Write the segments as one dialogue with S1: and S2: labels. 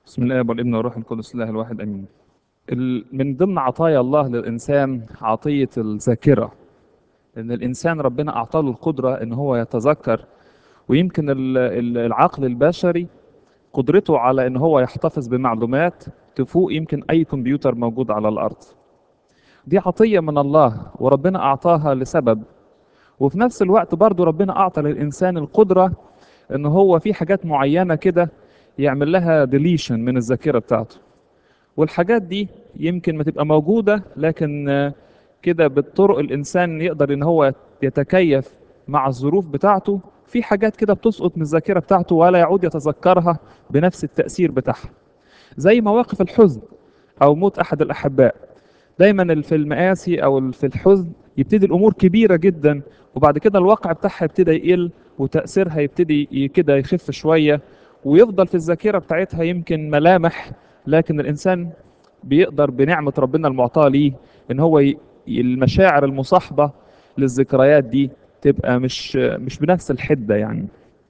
S1: بسم الله والابن والروح القدس الله الواحد امين ال- من ضمن عطايا الله للانسان عطيه الذاكره ان الانسان ربنا اعطاه له القدره ان هو يتذكر ويمكن ال- ال- العقل البشري قدرته على ان هو يحتفظ بمعلومات تفوق يمكن اي كمبيوتر موجود على الارض دي عطيه من الله وربنا اعطاها لسبب وفي نفس الوقت برضو ربنا اعطى للانسان القدره ان هو في حاجات معينه كده يعمل لها ديليشن من الذاكره بتاعته والحاجات دي يمكن ما تبقى موجوده لكن آه، كده بالطرق الانسان يقدر ان هو يتكيف مع الظروف بتاعته في حاجات كده بتسقط من الذاكره بتاعته ولا يعود يتذكرها بنفس التاثير بتاعها زي مواقف الحزن او موت احد الاحباء دايما في المآسي او في الحزن يبتدي الامور كبيره جدا وبعد كده الواقع بتاعها يبتدي يقل وتاثيرها يبتدي ي- كده يخف شويه ويفضل في الذاكره بتاعتها يمكن ملامح لكن الانسان بيقدر بنعمه ربنا المعطاه ليه ان هو ي... المشاعر المصاحبه للذكريات دي تبقى مش مش بنفس الحده يعني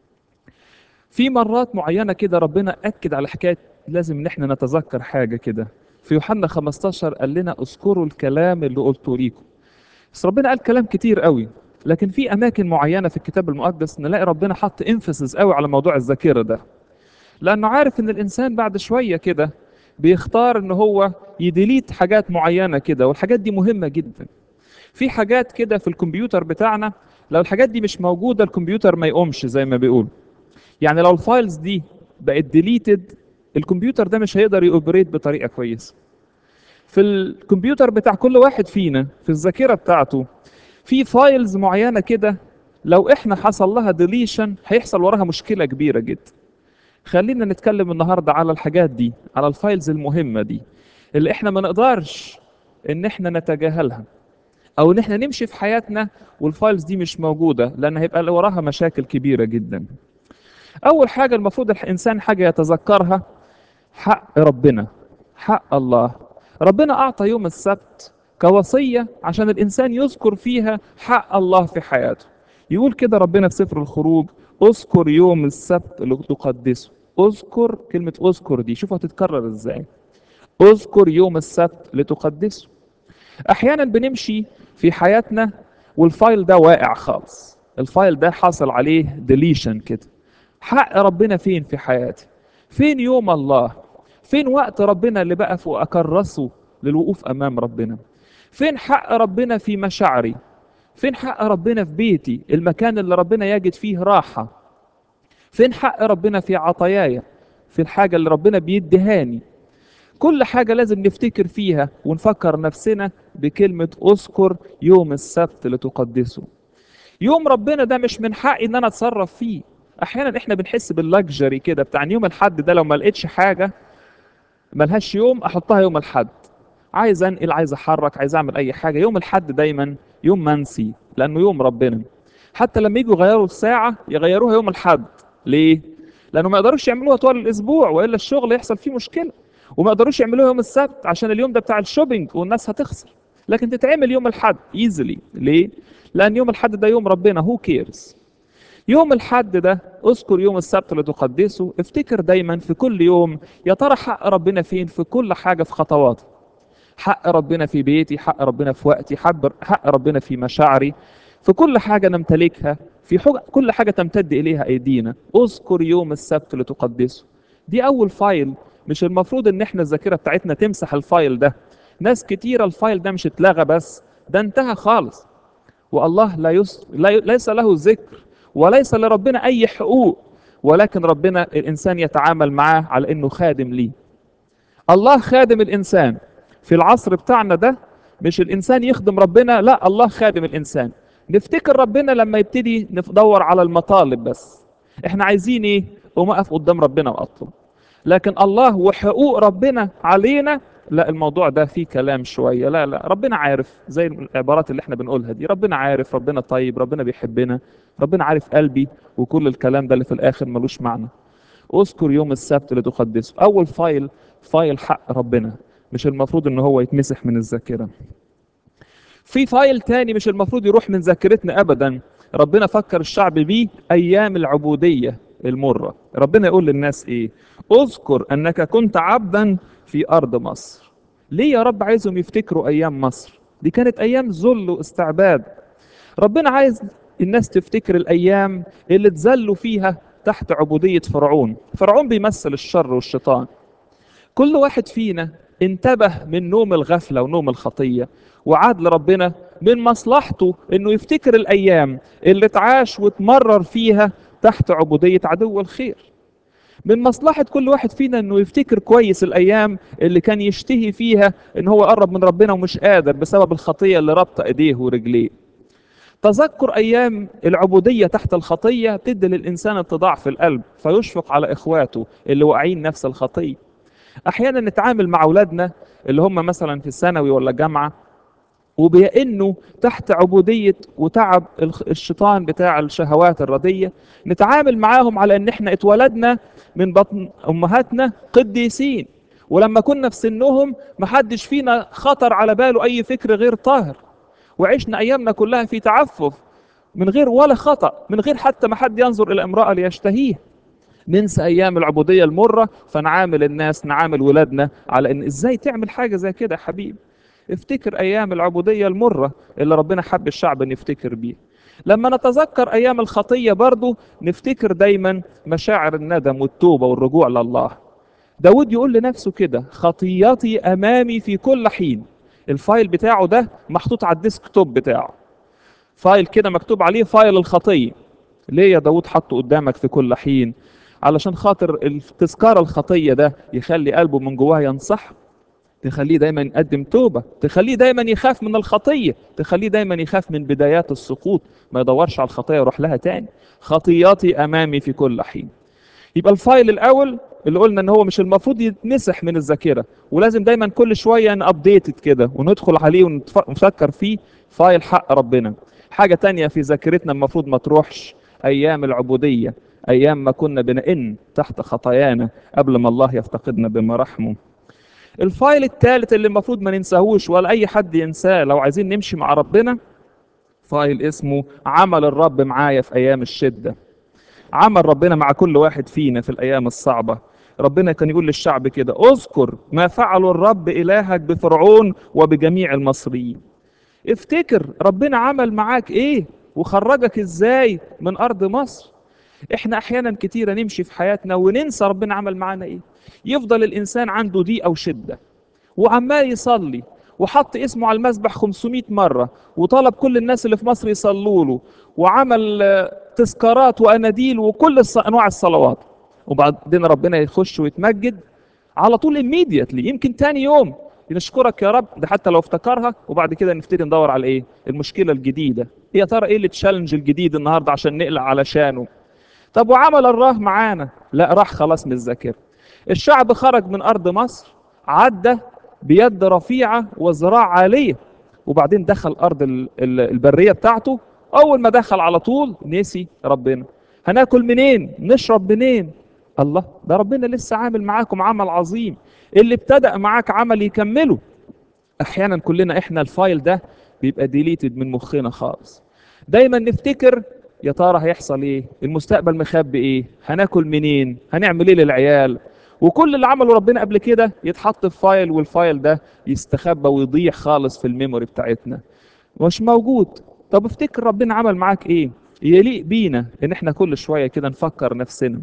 S1: في مرات معينه كده ربنا اكد على حكايه لازم ان احنا نتذكر حاجه كده في يوحنا 15 قال لنا اذكروا الكلام اللي قلته ليكم بس ربنا قال كلام كتير قوي لكن في اماكن معينه في الكتاب المقدس نلاقي ربنا حط انفسس قوي على موضوع الذاكره ده لانه عارف ان الانسان بعد شويه كده بيختار ان هو يديليت حاجات معينه كده والحاجات دي مهمه جدا في حاجات كده في الكمبيوتر بتاعنا لو الحاجات دي مش موجوده الكمبيوتر ما يقومش زي ما بيقول يعني لو الفايلز دي بقت ديليتد الكمبيوتر ده مش هيقدر يوبريت بطريقه كويسه في الكمبيوتر بتاع كل واحد فينا في الذاكره بتاعته في فايلز معينه كده لو احنا حصل لها ديليشن هيحصل وراها مشكله كبيره جدا خلينا نتكلم النهارده على الحاجات دي على الفايلز المهمه دي اللي احنا ما نقدرش ان احنا نتجاهلها او ان احنا نمشي في حياتنا والفايلز دي مش موجوده لان هيبقى وراها مشاكل كبيره جدا اول حاجه المفروض الانسان حاجه يتذكرها حق ربنا حق الله ربنا اعطى يوم السبت كوصيه عشان الانسان يذكر فيها حق الله في حياته يقول كده ربنا في سفر الخروج اذكر يوم السبت لتقدسه اذكر كلمه اذكر دي شوفوا هتتكرر ازاي اذكر يوم السبت لتقدسه احيانا بنمشي في حياتنا والفايل ده واقع خالص الفايل ده حاصل عليه ديليشن كده حق ربنا فين في حياتي فين يوم الله فين وقت ربنا اللي بقى واكرسه للوقوف امام ربنا فين حق ربنا في مشاعري فين حق ربنا في بيتي المكان اللي ربنا يجد فيه راحة فين حق ربنا في عطاياي في الحاجة اللي ربنا بيدهاني كل حاجة لازم نفتكر فيها ونفكر نفسنا بكلمة اذكر يوم السبت لتقدسه يوم ربنا ده مش من حقي ان انا اتصرف فيه احيانا احنا بنحس باللكجري كده بتاع إن يوم الحد ده لو ما لقيتش حاجة ملهاش يوم احطها يوم الحد عايز انقل عايز احرك عايز اعمل اي حاجه يوم الحد دايما يوم منسي لانه يوم ربنا حتى لما يجوا يغيروا الساعه يغيروها يوم الحد ليه لانه ما يقدروش يعملوها طول الاسبوع والا الشغل يحصل فيه مشكله وما يقدروش يعملوها يوم السبت عشان اليوم ده بتاع الشوبينج والناس هتخسر لكن تتعمل يوم الحد ايزلي ليه لان يوم الحد ده يوم ربنا هو كيرز يوم الحد ده اذكر يوم السبت لتقدسه افتكر دايما في كل يوم يا ترى حق ربنا فين في كل حاجه في خطواتي حق ربنا في بيتي حق ربنا في وقتي حق حق ربنا في مشاعري في كل حاجة نمتلكها في حاجة كل حاجة تمتد إليها أيدينا اذكر يوم السبت لتقدسه دي أول فايل مش المفروض إن إحنا الذاكرة بتاعتنا تمسح الفايل ده ناس كتيرة الفايل ده مش اتلغى بس ده انتهى خالص والله لا, يس... لا ي... ليس له ذكر وليس لربنا أي حقوق ولكن ربنا الإنسان يتعامل معاه على إنه خادم ليه الله خادم الإنسان في العصر بتاعنا ده مش الإنسان يخدم ربنا لا الله خادم الإنسان نفتكر ربنا لما يبتدي ندور على المطالب بس احنا عايزين ايه قوم اقف قدام ربنا واطلب لكن الله وحقوق ربنا علينا لا الموضوع ده فيه كلام شوية لا لا ربنا عارف زي العبارات اللي احنا بنقولها دي ربنا عارف ربنا طيب ربنا بيحبنا ربنا عارف قلبي وكل الكلام ده اللي في الآخر ملوش معنى اذكر يوم السبت لتقدسه أول فايل فايل حق ربنا مش المفروض ان هو يتمسح من الذاكرة في فايل تاني مش المفروض يروح من ذاكرتنا ابدا ربنا فكر الشعب بيه ايام العبودية المرة ربنا يقول للناس ايه اذكر انك كنت عبدا في ارض مصر ليه يا رب عايزهم يفتكروا ايام مصر دي كانت ايام ذل واستعباد ربنا عايز الناس تفتكر الايام اللي اتذلوا فيها تحت عبودية فرعون فرعون بيمثل الشر والشيطان كل واحد فينا انتبه من نوم الغفلة ونوم الخطية وعاد لربنا من مصلحته انه يفتكر الايام اللي اتعاش واتمرر فيها تحت عبودية عدو الخير من مصلحة كل واحد فينا انه يفتكر كويس الايام اللي كان يشتهي فيها ان هو يقرب من ربنا ومش قادر بسبب الخطية اللي رابطة ايديه ورجليه تذكر ايام العبودية تحت الخطية تدي للانسان اتضاع في القلب فيشفق على اخواته اللي واقعين نفس الخطية احيانا نتعامل مع اولادنا اللي هم مثلا في الثانوي ولا جامعة وبيئنوا تحت عبودية وتعب الشيطان بتاع الشهوات الردية نتعامل معاهم على ان احنا اتولدنا من بطن امهاتنا قديسين ولما كنا في سنهم محدش فينا خطر على باله اي فكر غير طاهر وعشنا ايامنا كلها في تعفف من غير ولا خطأ من غير حتى ما حد ينظر الى امرأة ليشتهيه ننسى ايام العبودية المرة فنعامل الناس نعامل ولادنا على ان ازاي تعمل حاجة زي كده يا حبيبي افتكر ايام العبوديه المره اللي ربنا حب الشعب ان يفتكر بيها لما نتذكر ايام الخطيه برضو نفتكر دايما مشاعر الندم والتوبه والرجوع لله داود يقول لنفسه كده خطياتي امامي في كل حين الفايل بتاعه ده محطوط على الديسك توب بتاعه فايل كده مكتوب عليه فايل الخطيه ليه يا داود حطه قدامك في كل حين علشان خاطر التذكار الخطيه ده يخلي قلبه من جواه ينصح تخليه دايما يقدم توبة تخليه دايما يخاف من الخطية تخليه دايما يخاف من بدايات السقوط ما يدورش على الخطية يروح لها تاني خطياتي أمامي في كل حين يبقى الفايل الأول اللي قلنا ان هو مش المفروض يتمسح من الذاكرة ولازم دايما كل شوية نابديتد كده وندخل عليه ونفكر فيه فايل حق ربنا حاجة تانية في ذاكرتنا المفروض ما تروحش أيام العبودية أيام ما كنا بنئن تحت خطايانا قبل ما الله يفتقدنا بمراحمه الفايل الثالث اللي المفروض ما ننساهوش ولا اي حد ينساه لو عايزين نمشي مع ربنا فايل اسمه عمل الرب معايا في ايام الشده عمل ربنا مع كل واحد فينا في الايام الصعبه ربنا كان يقول للشعب كده اذكر ما فعل الرب الهك بفرعون وبجميع المصريين افتكر ربنا عمل معاك ايه وخرجك ازاي من ارض مصر احنا احيانا كتيره نمشي في حياتنا وننسى ربنا عمل معانا ايه يفضل الانسان عنده ضيق او شده وعمال يصلي وحط اسمه على المسبح 500 مره وطلب كل الناس اللي في مصر يصلوا له وعمل تذكارات واناديل وكل انواع الصلوات وبعدين ربنا يخش ويتمجد على طول immediately يمكن تاني يوم نشكرك يا رب ده حتى لو افتكرها وبعد كده نبتدي ندور على ايه المشكله الجديده يا ترى ايه التشالنج الجديد النهارده عشان نقلع علشانه طب وعمل الله معانا لا راح خلاص من الذاكره الشعب خرج من ارض مصر عدى بيد رفيعه وذراع عاليه وبعدين دخل ارض البريه بتاعته اول ما دخل على طول نسي ربنا هناكل منين نشرب منين الله ده ربنا لسه عامل معاكم عمل عظيم اللي ابتدأ معاك عمل يكمله احيانا كلنا احنا الفايل ده بيبقى ديليتد من مخنا خالص دايما نفتكر يا ترى هيحصل ايه المستقبل مخبي ايه هناكل منين هنعمل ايه للعيال وكل اللي عمله ربنا قبل كده يتحط في فايل والفايل ده يستخبى ويضيع خالص في الميموري بتاعتنا مش موجود طب افتكر ربنا عمل معاك ايه يليق بينا ان احنا كل شويه كده نفكر نفسنا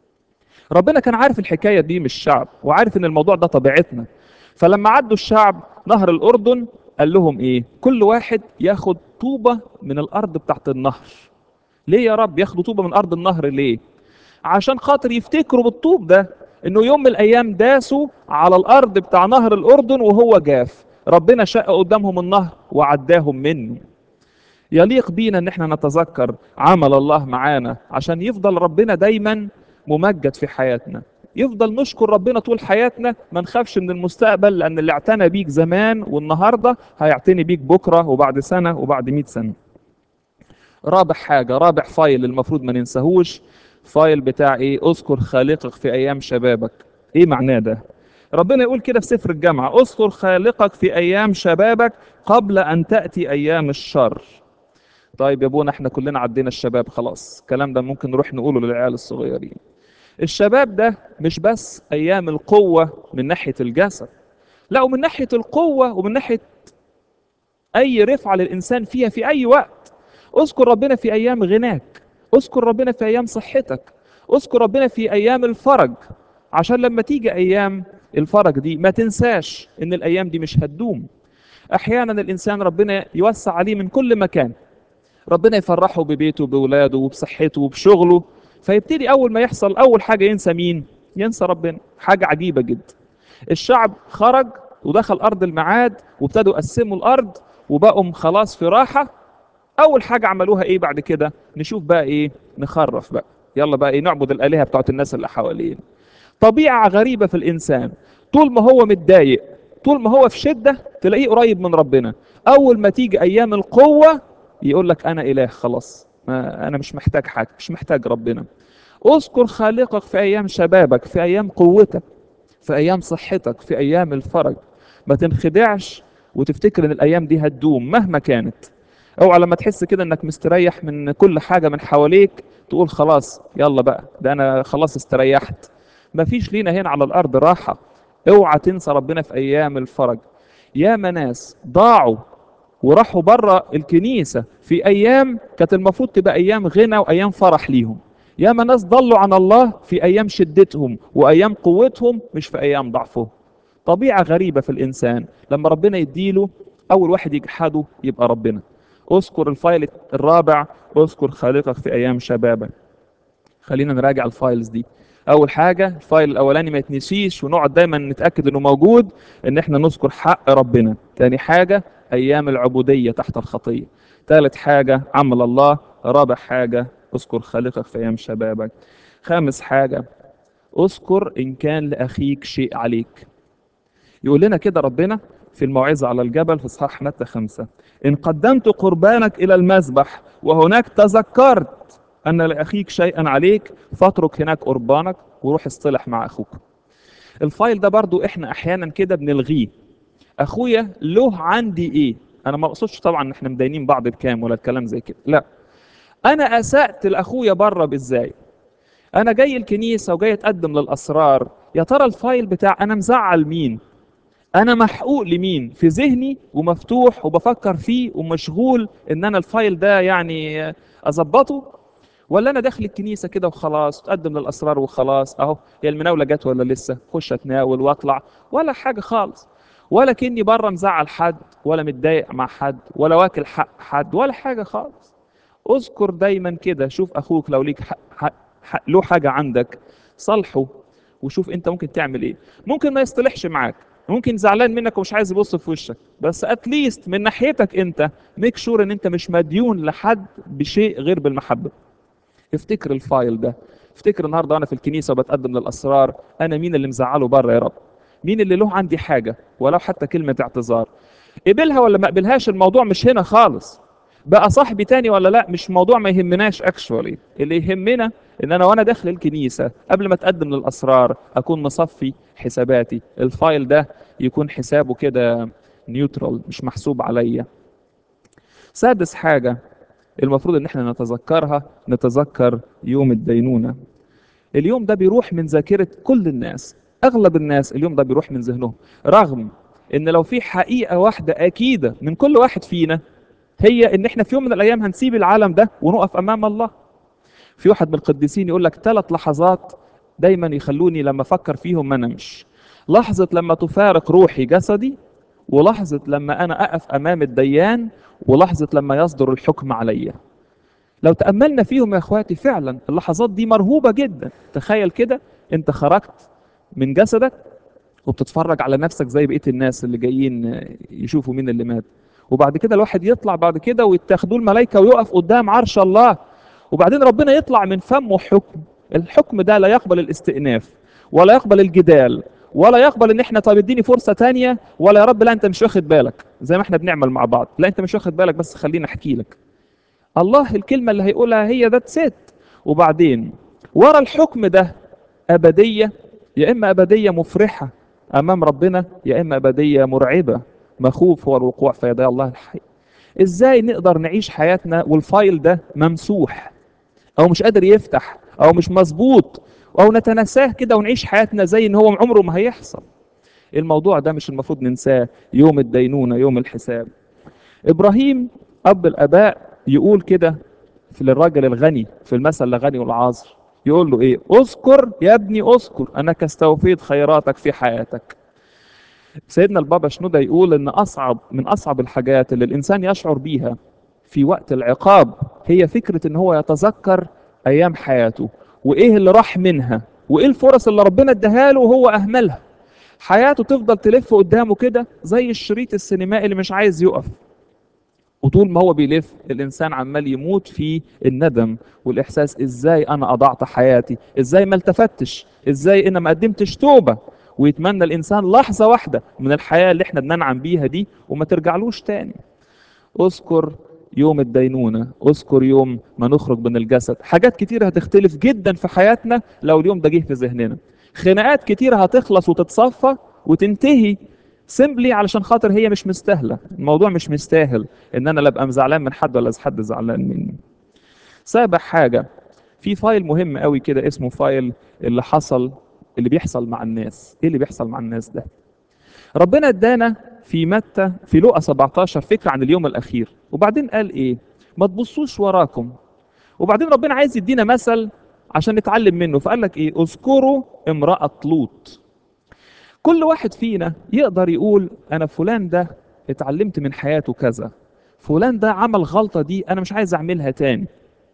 S1: ربنا كان عارف الحكايه دي من الشعب وعارف ان الموضوع ده طبيعتنا فلما عدوا الشعب نهر الاردن قال لهم ايه كل واحد ياخد طوبه من الارض بتاعت النهر ليه يا رب ياخدوا طوبه من ارض النهر ليه عشان خاطر يفتكروا بالطوب ده انه يوم من الايام داسوا على الارض بتاع نهر الاردن وهو جاف ربنا شق قدامهم النهر وعداهم منه يليق بينا ان احنا نتذكر عمل الله معانا عشان يفضل ربنا دايما ممجد في حياتنا يفضل نشكر ربنا طول حياتنا ما نخافش من المستقبل لان اللي اعتنى بيك زمان والنهارده هيعتني بيك بكره وبعد سنه وبعد 100 سنه رابع حاجه رابع فايل المفروض ما ننساهوش فايل بتاع ايه اذكر خالقك في ايام شبابك ايه معناه ده ربنا يقول كده في سفر الجامعه اذكر خالقك في ايام شبابك قبل ان تاتي ايام الشر طيب يا ابونا احنا كلنا عدينا الشباب خلاص الكلام ده ممكن نروح نقوله للعيال الصغيرين الشباب ده مش بس ايام القوة من ناحية الجسد لا ومن ناحية القوة ومن ناحية اي رفعة للانسان فيها في اي وقت اذكر ربنا في ايام غناك اذكر ربنا في ايام صحتك اذكر ربنا في ايام الفرج عشان لما تيجي ايام الفرج دي ما تنساش ان الايام دي مش هتدوم احيانا الانسان ربنا يوسع عليه من كل مكان ربنا يفرحه ببيته بولاده وبصحته وبشغله فيبتدي اول ما يحصل اول حاجه ينسى مين ينسى ربنا حاجه عجيبه جدا الشعب خرج ودخل ارض الميعاد وابتدوا يقسموا الارض وبقوا خلاص في راحه اول حاجه عملوها ايه بعد كده نشوف بقى ايه نخرف بقى يلا بقى ايه نعبد الالهه بتاعت الناس اللي حوالينا طبيعه غريبه في الانسان طول ما هو متضايق طول ما هو في شده تلاقيه قريب من ربنا اول ما تيجي ايام القوه يقول لك انا اله خلاص ما انا مش محتاج حاجه مش محتاج ربنا اذكر خالقك في ايام شبابك في ايام قوتك في ايام صحتك في ايام الفرج ما تنخدعش وتفتكر ان الايام دي هتدوم مهما كانت اوعى لما تحس كده انك مستريح من كل حاجه من حواليك تقول خلاص يلا بقى ده انا خلاص استريحت مفيش لينا هنا على الارض راحه اوعى تنسى ربنا في ايام الفرج ياما ناس ضاعوا وراحوا بره الكنيسه في ايام كانت المفروض تبقى ايام غنى وايام فرح ليهم ياما ناس ضلوا عن الله في ايام شدتهم وايام قوتهم مش في ايام ضعفهم طبيعه غريبه في الانسان لما ربنا يديله اول واحد يجحده يبقى ربنا اذكر الفايل الرابع اذكر خالقك في ايام شبابك خلينا نراجع الفايلز دي اول حاجه الفايل الاولاني ما يتنسيش ونقعد دايما نتاكد انه موجود ان احنا نذكر حق ربنا تاني حاجه ايام العبوديه تحت الخطيه ثالث حاجه عمل الله رابع حاجه اذكر خالقك في ايام شبابك خامس حاجه اذكر ان كان لاخيك شيء عليك يقول لنا كده ربنا في الموعظة على الجبل في إصحاح متى خمسة إن قدمت قربانك إلى المذبح وهناك تذكرت أن لأخيك شيئا عليك فاترك هناك قربانك وروح اصطلح مع أخوك الفايل ده برضو إحنا أحيانا كده بنلغيه أخويا له عندي إيه أنا ما أقصدش طبعا إن إحنا مدينين بعض بكام ولا الكلام زي كده لا أنا أسأت لأخويا بره بإزاي أنا جاي الكنيسة وجاي أتقدم للأسرار يا ترى الفايل بتاع أنا مزعل مين انا محقوق لمين في ذهني ومفتوح وبفكر فيه ومشغول ان انا الفايل ده يعني اظبطه ولا انا داخل الكنيسه كده وخلاص تقدم للاسرار وخلاص اهو هي المناوله جت ولا لسه خش اتناول واطلع ولا حاجه خالص ولا كني بره مزعل حد ولا متضايق مع حد ولا واكل حق حد ولا حاجه خالص اذكر دايما كده شوف اخوك لو ليك حق حق حق له حاجه عندك صالحه وشوف انت ممكن تعمل ايه ممكن ما يصطلحش معاك ممكن زعلان منك ومش عايز يبص في وشك بس اتليست من ناحيتك انت ميك شور ان انت مش مديون لحد بشيء غير بالمحبه افتكر الفايل ده افتكر النهارده وانا في الكنيسه وبتقدم للاسرار انا مين اللي مزعله بره يا رب مين اللي له عندي حاجه ولو حتى كلمه اعتذار قبلها ولا ما قبلهاش الموضوع مش هنا خالص بقى صاحبي تاني ولا لا مش موضوع ما يهمناش اكشولي اللي يهمنا ان انا وانا داخل الكنيسه قبل ما اتقدم للاسرار اكون مصفي حساباتي الفايل ده يكون حسابه كده نيوترال مش محسوب عليا سادس حاجه المفروض ان احنا نتذكرها نتذكر يوم الدينونه اليوم ده بيروح من ذاكره كل الناس اغلب الناس اليوم ده بيروح من ذهنهم رغم ان لو في حقيقه واحده اكيده من كل واحد فينا هي ان احنا في يوم من الايام هنسيب العالم ده ونقف امام الله في واحد من القديسين يقول لك ثلاث لحظات دايما يخلوني لما افكر فيهم ما انامش لحظه لما تفارق روحي جسدي ولحظه لما انا اقف امام الديان ولحظه لما يصدر الحكم عليا لو تاملنا فيهم يا اخواتي فعلا اللحظات دي مرهوبه جدا تخيل كده انت خرجت من جسدك وبتتفرج على نفسك زي بقيه الناس اللي جايين يشوفوا مين اللي مات وبعد كده الواحد يطلع بعد كده ويتاخدوه الملائكه ويقف قدام عرش الله وبعدين ربنا يطلع من فمه حكم الحكم ده لا يقبل الاستئناف ولا يقبل الجدال ولا يقبل ان احنا طب اديني فرصه تانية ولا يا رب لا انت مش واخد بالك زي ما احنا بنعمل مع بعض لا انت مش واخد بالك بس خليني احكي لك الله الكلمه اللي هيقولها هي ذات ست وبعدين ورا الحكم ده ابديه يا اما ابديه مفرحه امام ربنا يا اما ابديه مرعبه مخوف هو الوقوع في يدي الله الحي ازاي نقدر نعيش حياتنا والفايل ده ممسوح او مش قادر يفتح او مش مظبوط او نتناساه كده ونعيش حياتنا زي ان هو عمره ما هيحصل الموضوع ده مش المفروض ننساه يوم الدينونة يوم الحساب ابراهيم اب الاباء يقول كده في للراجل الغني في المثل الغني والعاصر يقول له ايه اذكر يا ابني اذكر انك استوفيت خيراتك في حياتك سيدنا البابا شنودة يقول ان اصعب من اصعب الحاجات اللي الانسان يشعر بيها في وقت العقاب هي فكرة ان هو يتذكر ايام حياته وايه اللي راح منها وايه الفرص اللي ربنا اداها له وهو اهملها حياته تفضل تلف قدامه كده زي الشريط السينمائي اللي مش عايز يقف وطول ما هو بيلف الانسان عمال يموت في الندم والاحساس ازاي انا اضعت حياتي ازاي ما التفتش ازاي انا ما قدمتش توبه ويتمنى الانسان لحظه واحده من الحياه اللي احنا بننعم بيها دي وما ترجعلوش تاني اذكر يوم الدينونه اذكر يوم ما نخرج من الجسد حاجات كتير هتختلف جدا في حياتنا لو اليوم ده جه في ذهننا خناقات كتير هتخلص وتتصفى وتنتهي سيمبلي علشان خاطر هي مش مستاهله الموضوع مش مستاهل ان انا لا ابقى زعلان من حد ولا حد زعلان مني سابع حاجه في فايل مهم قوي كده اسمه فايل اللي حصل اللي بيحصل مع الناس ايه اللي بيحصل مع الناس ده ربنا ادانا في متى في لقا 17 فكره عن اليوم الاخير وبعدين قال ايه ما تبصوش وراكم وبعدين ربنا عايز يدينا مثل عشان نتعلم منه فقال لك ايه اذكروا امراه لوط كل واحد فينا يقدر يقول انا فلان ده اتعلمت من حياته كذا فلان ده عمل غلطه دي انا مش عايز اعملها تاني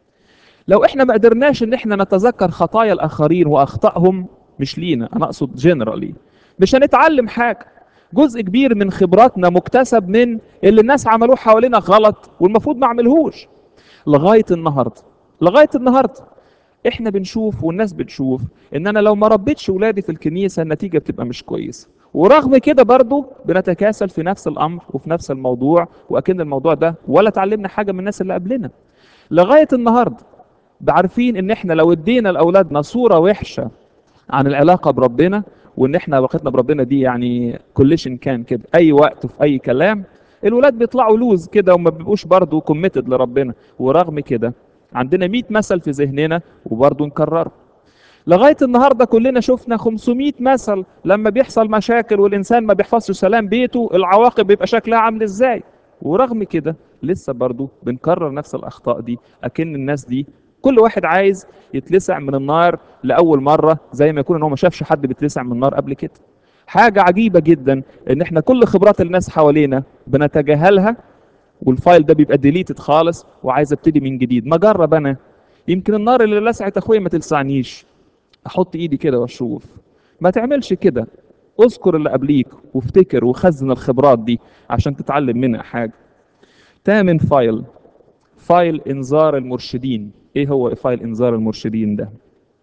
S1: لو احنا ما قدرناش ان احنا نتذكر خطايا الاخرين واخطائهم مش لينا انا اقصد جنرالي مش هنتعلم حاجه جزء كبير من خبراتنا مكتسب من اللي الناس عملوه حوالينا غلط والمفروض ما اعملهوش لغايه النهارده لغايه النهارده احنا بنشوف والناس بتشوف ان انا لو ما ربيتش ولادي في الكنيسه النتيجه بتبقى مش كويسه ورغم كده برضه بنتكاسل في نفس الامر وفي نفس الموضوع واكن الموضوع ده ولا اتعلمنا حاجه من الناس اللي قبلنا لغايه النهارده عارفين ان احنا لو ادينا لاولادنا صوره وحشه عن العلاقه بربنا وان احنا علاقتنا بربنا دي يعني كلشن كان كده اي وقت وفي اي كلام الولاد بيطلعوا لوز كده وما بيبقوش برضه كوميتد لربنا ورغم كده عندنا 100 مثل في ذهننا وبرضه نكرره لغايه النهارده كلنا شفنا 500 مثل لما بيحصل مشاكل والانسان ما بيحفظش سلام بيته العواقب بيبقى شكلها عامل ازاي ورغم كده لسه برضه بنكرر نفس الاخطاء دي اكن الناس دي كل واحد عايز يتلسع من النار لاول مره زي ما يكون ان هو ما شافش حد بيتلسع من النار قبل كده حاجه عجيبه جدا ان احنا كل خبرات الناس حوالينا بنتجاهلها والفايل ده بيبقى ديليتد خالص وعايز ابتدي من جديد ما جرب انا يمكن النار اللي لسعت اخويا ما تلسعنيش احط ايدي كده واشوف ما تعملش كده اذكر اللي قبليك وافتكر وخزن الخبرات دي عشان تتعلم منها حاجه تامن فايل فايل انذار المرشدين ايه هو فايل انذار المرشدين ده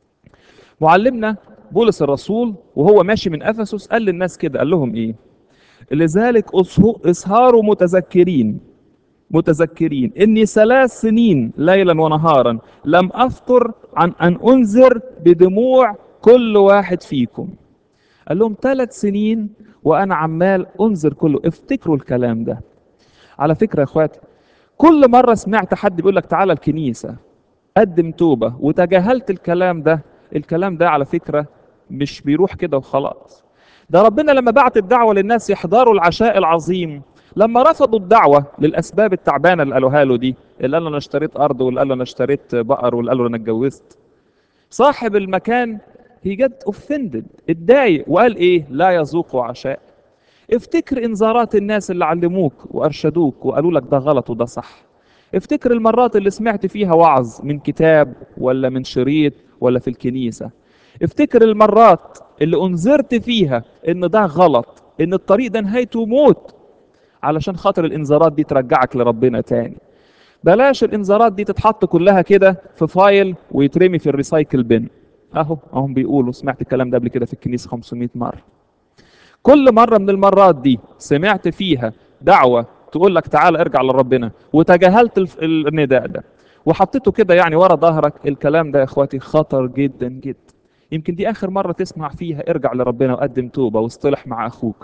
S1: معلمنا بولس الرسول وهو ماشي من افسس قال للناس كده قال لهم ايه لذلك اسهاروا متذكرين متذكرين اني ثلاث سنين ليلا ونهارا لم افطر عن ان انذر بدموع كل واحد فيكم قال لهم ثلاث سنين وانا عمال انذر كله افتكروا الكلام ده على فكره يا اخواتي كل مره سمعت حد بيقول لك تعالى الكنيسه قدم توبه وتجاهلت الكلام ده الكلام ده على فكره مش بيروح كده وخلاص ده ربنا لما بعت الدعوه للناس يحضروا العشاء العظيم لما رفضوا الدعوة للأسباب التعبانة اللي قالوها له دي اللي قال له أنا اشتريت أرض واللي قال له أنا اشتريت بقر واللي قال له أنا اتجوزت صاحب المكان هي جت اوفندد اتضايق وقال إيه لا يذوق عشاء افتكر إنذارات الناس اللي علموك وأرشدوك وقالوا لك ده غلط وده صح افتكر المرات اللي سمعت فيها وعظ من كتاب ولا من شريط ولا في الكنيسة افتكر المرات اللي أنذرت فيها إن ده غلط إن الطريق ده نهايته موت علشان خاطر الانذارات دي ترجعك لربنا تاني بلاش الانذارات دي تتحط كلها كده في فايل ويترمي في الريسايكل بن اهو اهم بيقولوا سمعت الكلام ده قبل كده في الكنيسه 500 مره كل مره من المرات دي سمعت فيها دعوه تقول لك تعالى ارجع لربنا وتجاهلت النداء ده وحطيته كده يعني ورا ظهرك الكلام ده يا اخواتي خطر جدا جدا يمكن دي اخر مره تسمع فيها ارجع لربنا وقدم توبه واصطلح مع اخوك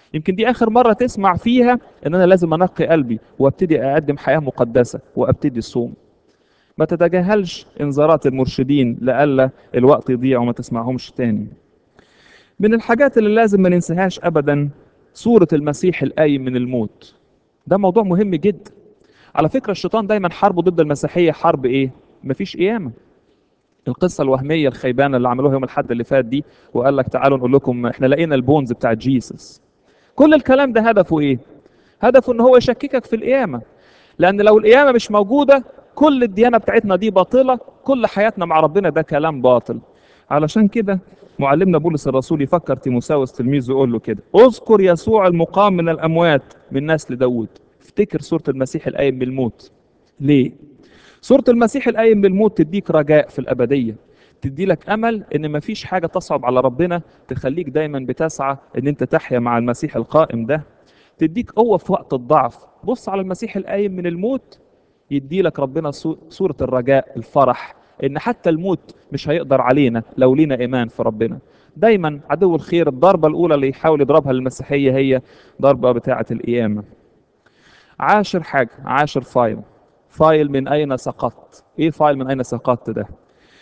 S1: يمكن دي اخر مره تسمع فيها ان انا لازم انقي قلبي وابتدي اقدم حياه مقدسه وابتدي الصوم ما تتجاهلش انذارات المرشدين لئلا الوقت يضيع وما تسمعهمش تاني من الحاجات اللي لازم ما ننساهاش ابدا صوره المسيح القايم من الموت ده موضوع مهم جدا على فكره الشيطان دايما حربه ضد المسيحيه حرب ايه مفيش قيامه القصه الوهميه الخيبانه اللي عملوها يوم الاحد اللي فات دي وقال لك تعالوا نقول لكم احنا لقينا البونز بتاع جيسس كل الكلام ده هدفه ايه هدفه ان هو يشككك في القيامه لان لو القيامه مش موجوده كل الديانه بتاعتنا دي باطله كل حياتنا مع ربنا ده كلام باطل علشان كده معلمنا بولس الرسول يفكر تيموساوس تلميذه يقول له كده اذكر يسوع المقام من الاموات من نسل داوود افتكر سوره المسيح القايم من الموت ليه سوره المسيح القايم من الموت تديك رجاء في الابديه تدي لك امل ان مفيش حاجه تصعب على ربنا تخليك دايما بتسعى ان انت تحيا مع المسيح القائم ده تديك قوه في وقت الضعف بص على المسيح القايم من الموت يدي لك ربنا صوره الرجاء الفرح ان حتى الموت مش هيقدر علينا لو لينا ايمان في ربنا دايما عدو الخير الضربه الاولى اللي يحاول يضربها للمسيحيه هي ضربه بتاعه القيامه عاشر حاجه عاشر فايل فايل من اين سقطت ايه فايل من اين سقطت ده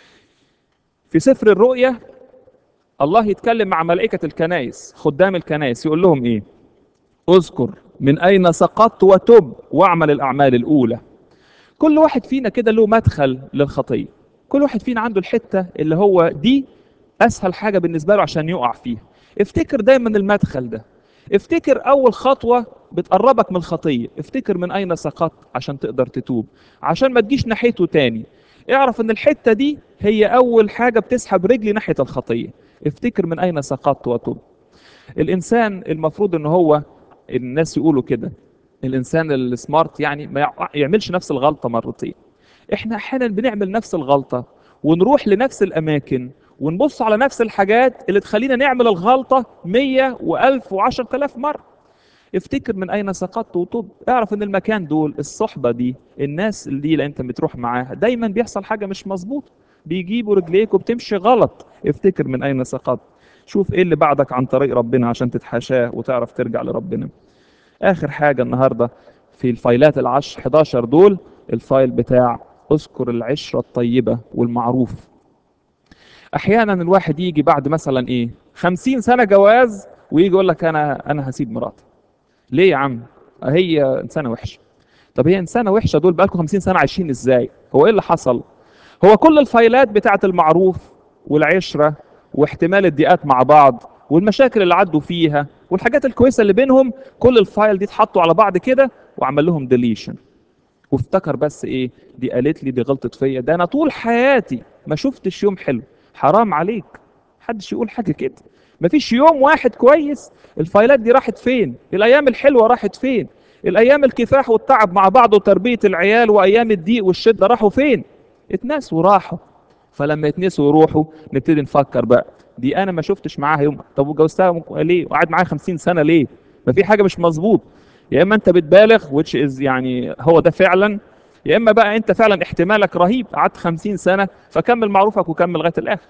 S1: في سفر الرؤيا الله يتكلم مع ملائكة الكنائس خدام الكنائس يقول لهم ايه اذكر من اين سقطت وتب واعمل الاعمال الاولى كل واحد فينا كده له مدخل للخطية كل واحد فينا عنده الحتة اللي هو دي اسهل حاجة بالنسبة له عشان يقع فيها افتكر دايما المدخل ده افتكر اول خطوة بتقربك من الخطية افتكر من اين سقطت عشان تقدر تتوب عشان ما تجيش ناحيته تاني اعرف ان الحتة دي هي اول حاجة بتسحب رجلي ناحية الخطية افتكر من اين سقطت وتوب الانسان المفروض ان هو الناس يقولوا كده الانسان السمارت يعني ما يعملش نفس الغلطة مرتين احنا احيانا بنعمل نفس الغلطة ونروح لنفس الاماكن ونبص على نفس الحاجات اللي تخلينا نعمل الغلطة مية وألف وعشر تلاف مرة افتكر من اين سقطت وتوب اعرف ان المكان دول الصحبة دي الناس اللي, اللي انت بتروح معاها دايما بيحصل حاجة مش مظبوطة بيجيبوا رجليك وبتمشي غلط افتكر من اين سقطت شوف ايه اللي بعدك عن طريق ربنا عشان تتحاشاه وتعرف ترجع لربنا اخر حاجة النهاردة في الفايلات العشر 11 دول الفايل بتاع اذكر العشرة الطيبة والمعروف احيانا الواحد يجي بعد مثلا ايه خمسين سنة جواز ويجي يقول لك انا انا هسيب مراتي ليه يا عم هي انسانة وحشة طب هي انسانة وحشة دول بقالكم خمسين سنة عايشين ازاي هو ايه اللي حصل هو كل الفايلات بتاعة المعروف والعشرة واحتمال الضيقات مع بعض والمشاكل اللي عدوا فيها والحاجات الكويسة اللي بينهم كل الفايل دي اتحطوا على بعض كده وعمل لهم ديليشن وافتكر بس ايه دي قالت لي دي غلطت فيا ده انا طول حياتي ما شفتش يوم حلو حرام عليك محدش يقول حاجه كده مفيش يوم واحد كويس الفايلات دي راحت فين الايام الحلوه راحت فين الايام الكفاح والتعب مع بعض وتربيه العيال وايام الضيق والشده راحوا فين اتنسوا راحوا فلما يتنسوا ويروحوا نبتدي نفكر بقى دي انا ما شفتش معاها يوم طب وجوزتها ليه وقعد معاها 50 سنه ليه ما في حاجه مش مظبوط يا اما انت بتبالغ which is يعني هو ده فعلا يا اما بقى انت فعلا احتمالك رهيب قعدت 50 سنه فكمل معروفك وكمل لغايه الاخر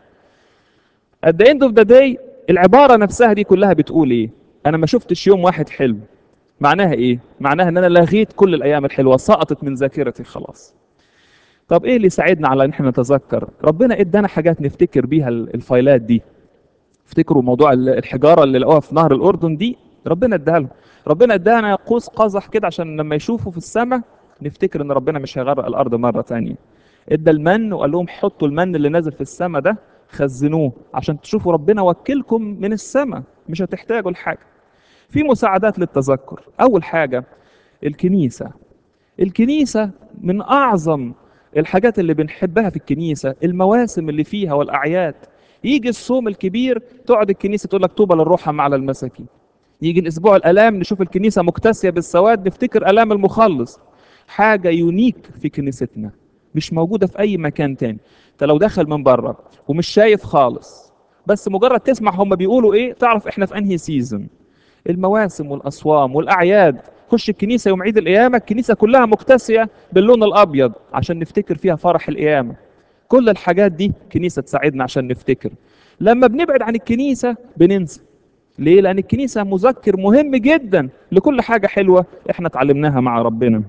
S1: at the end of the day العباره نفسها دي كلها بتقول ايه انا ما شفتش يوم واحد حلو معناها ايه معناها ان انا لغيت كل الايام الحلوه سقطت من ذاكرتي خلاص طب ايه اللي يساعدنا على ان احنا نتذكر ربنا ادانا حاجات نفتكر بيها الفايلات دي افتكروا موضوع الحجاره اللي لقوها في نهر الاردن دي ربنا اداها لهم ربنا ادانا قوس قزح كده عشان لما يشوفوا في السماء نفتكر ان ربنا مش هيغرق الارض مره تانية ادى المن وقال لهم حطوا المن اللي نازل في السماء ده خزنوه عشان تشوفوا ربنا وكلكم من السماء مش هتحتاجوا لحاجه في مساعدات للتذكر اول حاجه الكنيسه الكنيسه من اعظم الحاجات اللي بنحبها في الكنيسه المواسم اللي فيها والاعياد يجي الصوم الكبير تقعد الكنيسه تقول لك طوبى للرحم على المساكين يجي الاسبوع الالام نشوف الكنيسه مكتسيه بالسواد نفتكر الام المخلص حاجه يونيك في كنيستنا مش موجوده في اي مكان تاني انت لو دخل من بره ومش شايف خالص بس مجرد تسمع هم بيقولوا ايه تعرف احنا في انهي سيزون المواسم والاصوام والاعياد خش الكنيسه يوم عيد القيامه الكنيسه كلها مكتسيه باللون الابيض عشان نفتكر فيها فرح القيامه كل الحاجات دي كنيسه تساعدنا عشان نفتكر لما بنبعد عن الكنيسه بننسى ليه لان الكنيسه مذكر مهم جدا لكل حاجه حلوه احنا اتعلمناها مع ربنا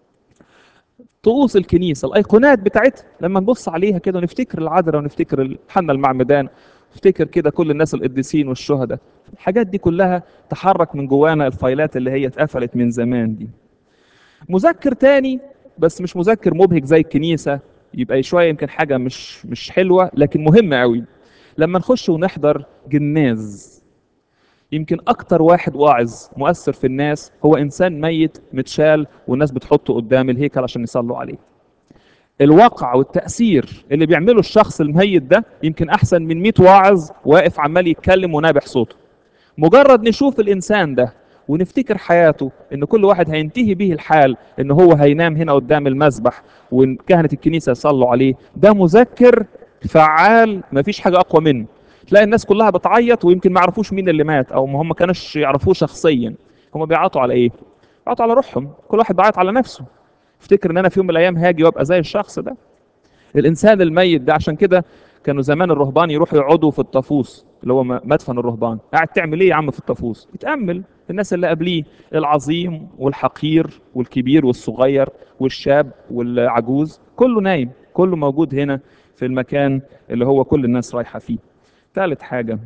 S1: طقوس الكنيسه الايقونات بتاعتها لما نبص عليها كده ونفتكر العذراء ونفتكر حنا المعمدان نفتكر كده كل الناس القديسين والشهداء الحاجات دي كلها تحرك من جوانا الفايلات اللي هي اتقفلت من زمان دي مذكر تاني بس مش مذكر مبهج زي الكنيسه يبقى شويه يمكن حاجه مش مش حلوه لكن مهمه قوي لما نخش ونحضر جناز يمكن اكتر واحد واعظ مؤثر في الناس هو انسان ميت متشال والناس بتحطه قدام الهيكل عشان يصلوا عليه الواقع والتاثير اللي بيعمله الشخص الميت ده يمكن احسن من 100 واعظ واقف عمال يتكلم ونابح صوته مجرد نشوف الانسان ده ونفتكر حياته ان كل واحد هينتهي به الحال ان هو هينام هنا قدام المذبح وكهنه الكنيسه يصلوا عليه ده مذكر فعال مفيش حاجه اقوى منه تلاقي الناس كلها بتعيط ويمكن ما يعرفوش مين اللي مات او ما هم كانوش يعرفوه شخصيا هم بيعيطوا على ايه بيعيطوا على روحهم كل واحد بيعيط على نفسه افتكر ان انا في يوم من الايام هاجي وابقى زي الشخص ده الانسان الميت ده عشان كده كانوا زمان الرهبان يروحوا يقعدوا في الطافوس اللي هو مدفن الرهبان قاعد تعمل ايه يا عم في الطافوس يتامل الناس اللي قبليه العظيم والحقير والكبير والصغير والشاب والعجوز كله نايم كله موجود هنا في المكان اللي هو كل الناس رايحه فيه ثالث حاجه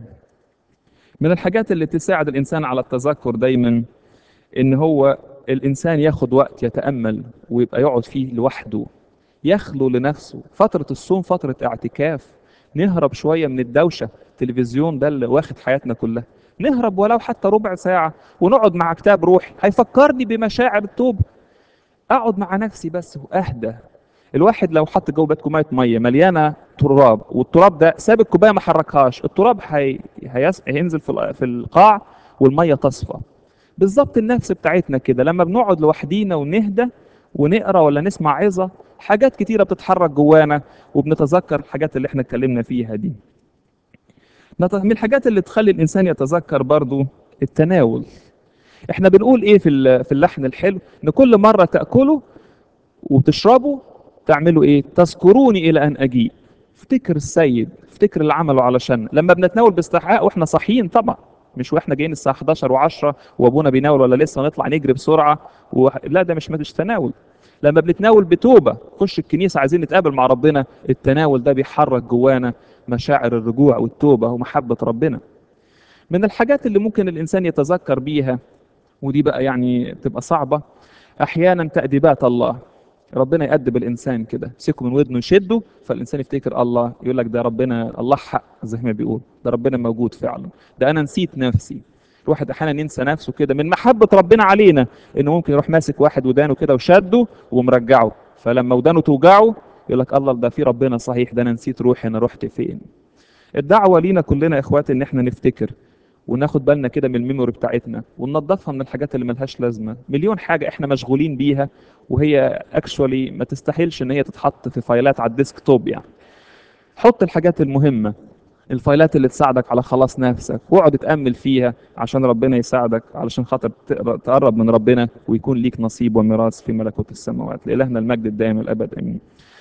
S1: من الحاجات اللي تساعد الانسان على التذكر دايما ان هو الانسان ياخد وقت يتامل ويبقى يقعد فيه لوحده يخلو لنفسه فتره الصوم فتره اعتكاف نهرب شويه من الدوشه التلفزيون ده اللي واخد حياتنا كلها نهرب ولو حتى ربع ساعه ونقعد مع كتاب روحي هيفكرني بمشاعر التوبه اقعد مع نفسي بس واهدى الواحد لو حط جوه بيت كوبايه ميه مليانه تراب والتراب ده ساب الكوبايه ما حركهاش التراب هي... هيس... هينزل في في القاع والميه تصفى بالظبط النفس بتاعتنا كده لما بنقعد لوحدينا ونهدى ونقرا ولا نسمع عظه حاجات كتيره بتتحرك جوانا وبنتذكر الحاجات اللي احنا اتكلمنا فيها دي من الحاجات اللي تخلي الانسان يتذكر برضو التناول احنا بنقول ايه في في اللحن الحلو ان كل مره تاكلوا وتشربوا تعملوا ايه تذكروني الى ان اجيء افتكر السيد افتكر اللي عمله علشان لما بنتناول باستحقاق واحنا صاحيين طبعا مش واحنا جايين الساعه 11 و10 وابونا بيناول ولا لسه نطلع نجري بسرعه و... لا ده مش مش تناول لما بنتناول بتوبه خش الكنيسه عايزين نتقابل مع ربنا التناول ده بيحرك جوانا مشاعر الرجوع والتوبه ومحبه ربنا من الحاجات اللي ممكن الانسان يتذكر بيها ودي بقى يعني تبقى صعبه احيانا تاديبات الله ربنا يأدب الانسان كده يمسكه من ودنه يشده فالانسان يفتكر الله يقول لك ده ربنا الله حق زي ما بيقول ده ربنا موجود فعلا ده انا نسيت نفسي الواحد احيانا ينسى نفسه كده من محبه ربنا علينا انه ممكن يروح ماسك واحد ودانه كده وشده ومرجعه فلما ودانه توجعه يقول لك الله ده في ربنا صحيح ده انا نسيت روحي انا رحت فين الدعوه لينا كلنا يا اخواتي ان احنا نفتكر وناخد بالنا كده من الميموري بتاعتنا وننظفها من الحاجات اللي ملهاش لازمه مليون حاجه احنا مشغولين بيها وهي اكشولي ما تستاهلش ان هي تتحط في فايلات على الديسك توب يعني حط الحاجات المهمه الفايلات اللي تساعدك على خلاص نفسك واقعد اتامل فيها عشان ربنا يساعدك علشان خاطر تقرب من ربنا ويكون ليك نصيب وميراث في ملكوت السماوات لالهنا المجد الدائم الابد امين